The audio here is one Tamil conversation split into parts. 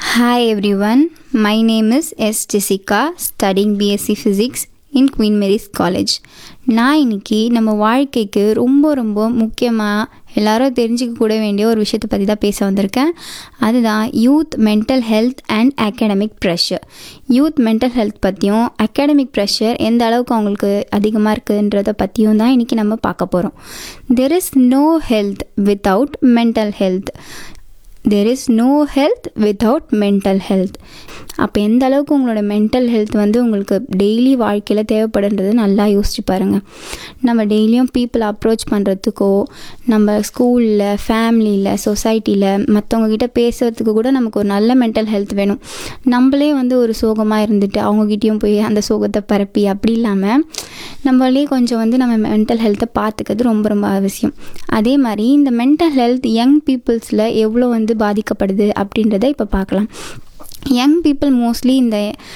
Hi everyone, my name is S. Jessica, studying BSc Physics in Queen Mary's College. நான் இன்னைக்கு நம்ம வாழ்க்கைக்கு ரொம்ப ரொம்ப முக்கியமாக எல்லாரும் தெரிஞ்சுக்க கூட வேண்டிய ஒரு விஷயத்தை பற்றி தான் பேச வந்திருக்கேன் அதுதான் youth mental health and academic pressure youth mental health பற்றியும் அகாடமிக் ப்ரெஷர் எந்த அளவுக்கு அவங்களுக்கு அதிகமாக இருக்குன்றதை பற்றியும் தான் இன்றைக்கி நம்ம பார்க்க போகிறோம் there is no health without mental health there is no health without mental health அப்போ எந்த அளவுக்கு உங்களோட மென்டல் ஹெல்த் வந்து உங்களுக்கு டெய்லி வாழ்க்கையில் தேவைப்படுன்றது நல்லா யோசிச்சு பாருங்கள் நம்ம டெய்லியும் பீப்புள் அப்ரோச் பண்ணுறதுக்கோ நம்ம ஸ்கூலில் ஃபேமிலியில் சொசைட்டியில் மற்றவங்கக்கிட்ட பேசுகிறதுக்கு கூட நமக்கு ஒரு நல்ல மென்டல் ஹெல்த் வேணும் நம்மளே வந்து ஒரு சோகமாக இருந்துட்டு அவங்கக்கிட்டேயும் போய் அந்த சோகத்தை பரப்பி அப்படி இல்லாமல் நம்மளே கொஞ்சம் வந்து நம்ம மென்டல் ஹெல்த்தை பார்த்துக்கிறது ரொம்ப ரொம்ப அவசியம் அதே மாதிரி இந்த மென்டல் ஹெல்த் யங் பீப்புள்ஸில் எவ்வளோ வந்து பாதிக்கப்படுது அப்படின்றத இப்போ பார்க்கலாம் யங் பீப்புள் மோஸ்ட்லி இந்த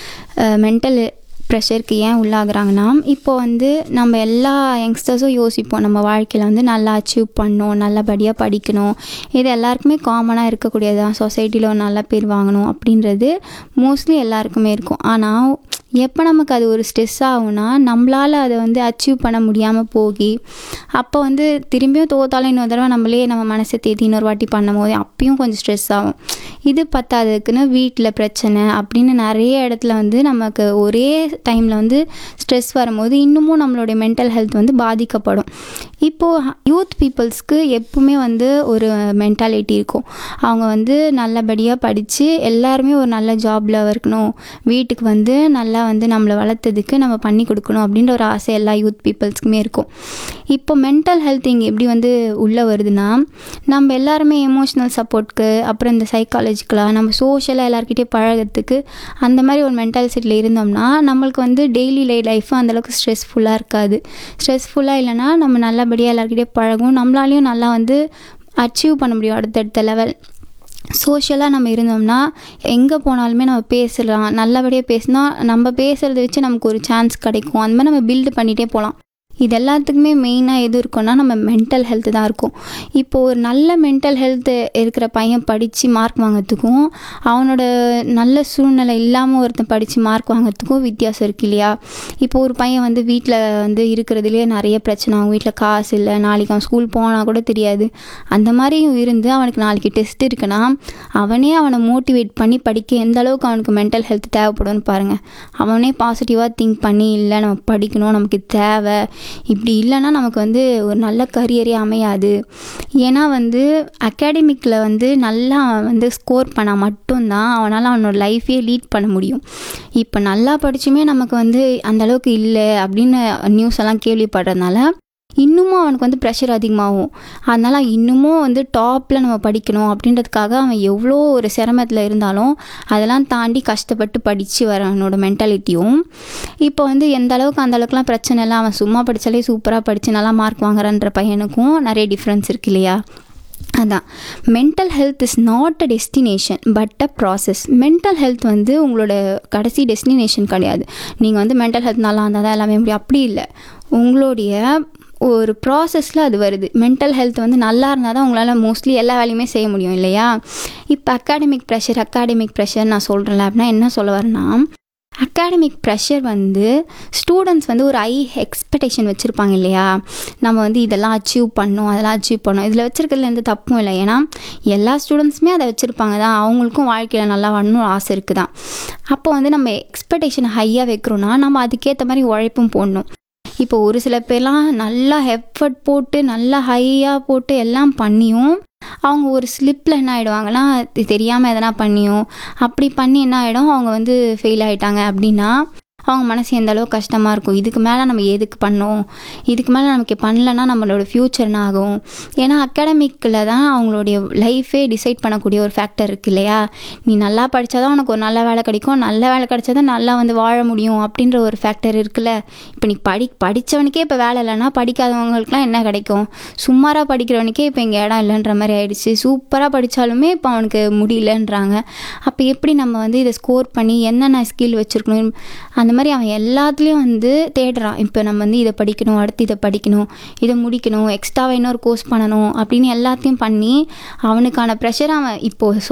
மென்டல் ப்ரெஷருக்கு ஏன் உள்ளாகுறாங்கன்னா இப்போ வந்து நம்ம எல்லா யங்ஸ்டர்ஸும் யோசிப்போம் நம்ம வாழ்க்கையில் வந்து நல்லா அச்சீவ் பண்ணணும் நல்லபடியாக படிக்கணும் இது எல்லாருக்குமே காமனாக இருக்கக்கூடியது தான் சொசைட்டியில் ஒரு நல்ல பேர் வாங்கணும் அப்படின்றது மோஸ்ட்லி எல்லாருக்குமே இருக்கும் ஆனால் எப்போ நமக்கு அது ஒரு ஸ்ட்ரெஸ் ஆகும்னா நம்மளால் அதை வந்து அச்சீவ் பண்ண முடியாமல் போகி அப்போ வந்து திரும்பியும் தோத்தாலும் இன்னொரு தடவை நம்மளே நம்ம மனசை தேத்தி இன்னொரு வாட்டி பண்ணும் போது அப்பயும் கொஞ்சம் ஸ்ட்ரெஸ் ஆகும் இது பத்தாததுக்குன்னு வீட்டில் பிரச்சனை அப்படின்னு நிறைய இடத்துல வந்து நமக்கு ஒரே டைமில் வந்து ஸ்ட்ரெஸ் வரும்போது இன்னமும் நம்மளுடைய மென்டல் ஹெல்த் வந்து பாதிக்கப்படும் இப்போது யூத் பீப்புள்ஸ்க்கு எப்பவுமே வந்து ஒரு மென்டாலிட்டி இருக்கும் அவங்க வந்து நல்லபடியாக படித்து எல்லாருமே ஒரு நல்ல ஜாபில் இருக்கணும் வீட்டுக்கு வந்து நல்லா வந்து நம்மளை வளர்த்ததுக்கு நம்ம பண்ணி கொடுக்கணும் அப்படின்ற ஒரு ஆசை எல்லா யூத் பீப்புள்ஸ்க்குமே இருக்கும் இப்போ மென்டல் ஹெல்த் இங்கே எப்படி வந்து உள்ளே வருதுன்னா நம்ம எல்லாருமே எமோஷ்னல் சப்போர்ட்க்கு அப்புறம் இந்த சைக்காலஜிக்கலாக நம்ம சோஷியலாக எல்லாருக்கிட்டே பழகிறதுக்கு அந்த மாதிரி ஒரு மென்டல் செட்டில் இருந்தோம்னா நம்மளுக்கு வந்து டெய்லி லை லைஃப்பும் அந்தளவுக்கு ஸ்ட்ரெஸ்ஃபுல்லாக இருக்காது ஸ்ட்ரெஸ்ஃபுல்லாக இல்லைனா நம்ம நல்லபடியாக எல்லாருக்கிட்டே பழகும் நம்மளாலையும் நல்லா வந்து அச்சீவ் பண்ண முடியும் அடுத்தடுத்த லெவல் சோஷியலாக நம்ம இருந்தோம்னா எங்கே போனாலுமே நம்ம பேசலாம் நல்லபடியாக பேசினா நம்ம பேசுகிறத வச்சு நமக்கு ஒரு சான்ஸ் கிடைக்கும் அந்த மாதிரி நம்ம பில்டு பண்ணிகிட்டே போகலாம் இது எல்லாத்துக்குமே மெயினாக எது இருக்குன்னா நம்ம மென்டல் ஹெல்த்து தான் இருக்கும் இப்போது ஒரு நல்ல மென்டல் ஹெல்த்து இருக்கிற பையன் படித்து மார்க் வாங்கிறதுக்கும் அவனோட நல்ல சூழ்நிலை இல்லாமல் ஒருத்தன் படித்து மார்க் வாங்கிறதுக்கும் வித்தியாசம் இருக்கு இல்லையா இப்போ ஒரு பையன் வந்து வீட்டில் வந்து இருக்கிறதுலேயே நிறைய பிரச்சனை அவங்க வீட்டில் காசு இல்லை நாளைக்கு அவன் ஸ்கூல் போனால் கூட தெரியாது அந்த மாதிரியும் இருந்து அவனுக்கு நாளைக்கு டெஸ்ட் இருக்குன்னா அவனே அவனை மோட்டிவேட் பண்ணி படிக்க எந்த அளவுக்கு அவனுக்கு மென்டல் ஹெல்த் தேவைப்படும்னு பாருங்கள் அவனே பாசிட்டிவாக திங்க் பண்ணி இல்லை நம்ம படிக்கணும் நமக்கு தேவை இப்படி இல்லைன்னா நமக்கு வந்து ஒரு நல்ல கரியரே அமையாது ஏன்னா வந்து அகாடமிக்கில் வந்து நல்லா வந்து ஸ்கோர் பண்ணால் மட்டும்தான் அவனால் அவனோட லைஃபே லீட் பண்ண முடியும் இப்போ நல்லா படிச்சுமே நமக்கு வந்து அந்தளவுக்கு இல்லை அப்படின்னு நியூஸ் எல்லாம் கேள்விப்படுறதுனால இன்னமும் அவனுக்கு வந்து ப்ரெஷர் அதிகமாகும் அதனால் இன்னமும் வந்து டாப்பில் நம்ம படிக்கணும் அப்படின்றதுக்காக அவன் எவ்வளோ ஒரு சிரமத்தில் இருந்தாலும் அதெல்லாம் தாண்டி கஷ்டப்பட்டு படித்து வர அவனோட மென்டாலிட்டியும் இப்போ வந்து எந்த அளவுக்கு அந்த அளவுக்குலாம் பிரச்சனை இல்லை அவன் சும்மா படித்தாலே சூப்பராக படித்து நல்லா மார்க் வாங்குறான்ற பையனுக்கும் நிறைய டிஃப்ரென்ஸ் இருக்கு இல்லையா அதான் mental health is not a destination but a process mental health வந்து உங்களோட கடைசி டெஸ்டினேஷன் கிடையாது நீங்கள் வந்து மென்டல் ஹெல்த் நல்லா இருந்தால் தான் எல்லாமே முடியும் அப்படி இல்லை உங்களுடைய ஒரு ப்ராசஸில் அது வருது மென்டல் ஹெல்த் வந்து நல்லா இருந்தால் தான் உங்களால் மோஸ்ட்லி எல்லா வேலையுமே செய்ய முடியும் இல்லையா இப்போ அகாடமிக் ப்ரெஷர் அகாடமிக் ப்ரெஷர் நான் சொல்கிறேன்ல அப்படின்னா என்ன சொல்ல வரேன்னா அகாடமிக் ப்ரெஷர் வந்து ஸ்டூடெண்ட்ஸ் வந்து ஒரு ஐ எக்ஸ்பெக்டேஷன் வச்சுருப்பாங்க இல்லையா நம்ம வந்து இதெல்லாம் அச்சீவ் பண்ணோம் அதெல்லாம் அச்சீவ் பண்ணோம் இதில் வச்சுருக்கிறதுல எந்த தப்பும் இல்லை ஏன்னா எல்லா ஸ்டூடெண்ட்ஸுமே அதை வச்சுருப்பாங்க தான் அவங்களுக்கும் வாழ்க்கையில் நல்லா வரணும்னு ஆசை இருக்குது தான் அப்போ வந்து நம்ம எக்ஸ்பெக்டேஷன் ஹையாக வைக்கிறோன்னா நம்ம அதுக்கேற்ற மாதிரி உழைப்பும் போடணும் இப்போ ஒரு சில பேர்லாம் நல்லா எஃபர்ட் போட்டு நல்லா ஹையாக போட்டு எல்லாம் பண்ணியும் அவங்க ஒரு ஸ்லிப்பில் என்ன ஆகிடுவாங்கன்னா தெரியாமல் எதனா பண்ணியும் அப்படி பண்ணி என்ன ஆகிடும் அவங்க வந்து ஃபெயில் ஆகிட்டாங்க அப்படின்னா அவங்க மனசு எந்த அளவுக்கு கஷ்டமாக இருக்கும் இதுக்கு மேலே நம்ம எதுக்கு பண்ணோம் இதுக்கு மேலே நமக்கு பண்ணலன்னா நம்மளோட ஃப்யூச்சர் என்ன ஆகும் ஏன்னா அகாடமிக்கில் தான் அவங்களுடைய லைஃபே டிசைட் பண்ணக்கூடிய ஒரு ஃபேக்டர் இருக்குது இல்லையா நீ நல்லா படித்தா தான் உனக்கு ஒரு நல்ல வேலை கிடைக்கும் நல்ல வேலை கிடைச்சா தான் நல்லா வந்து வாழ முடியும் அப்படின்ற ஒரு ஃபேக்டர் இருக்குல்ல இப்போ நீ படி படித்தவனுக்கே இப்போ வேலை இல்லைன்னா படிக்காதவங்களுக்குலாம் என்ன கிடைக்கும் சுமாராக படிக்கிறவனுக்கே இப்போ இங்கே இடம் இல்லைன்ற மாதிரி ஆயிடுச்சு சூப்பராக படித்தாலுமே இப்போ அவனுக்கு முடியலன்றாங்க அப்போ எப்படி நம்ம வந்து இதை ஸ்கோர் பண்ணி என்னென்ன ஸ்கில் வச்சுருக்கணும் அந்த மாதிரி அவன் எல்லாத்துலேயும் வந்து தேடுறான் இப்போ நம்ம வந்து இதை படிக்கணும் அடுத்து இதை படிக்கணும் இதை முடிக்கணும் எக்ஸ்ட்ராவாக இன்னொரு கோர்ஸ் பண்ணணும் அப்படின்னு எல்லாத்தையும் பண்ணி அவனுக்கான ப்ரெஷர் அவன் இப்போது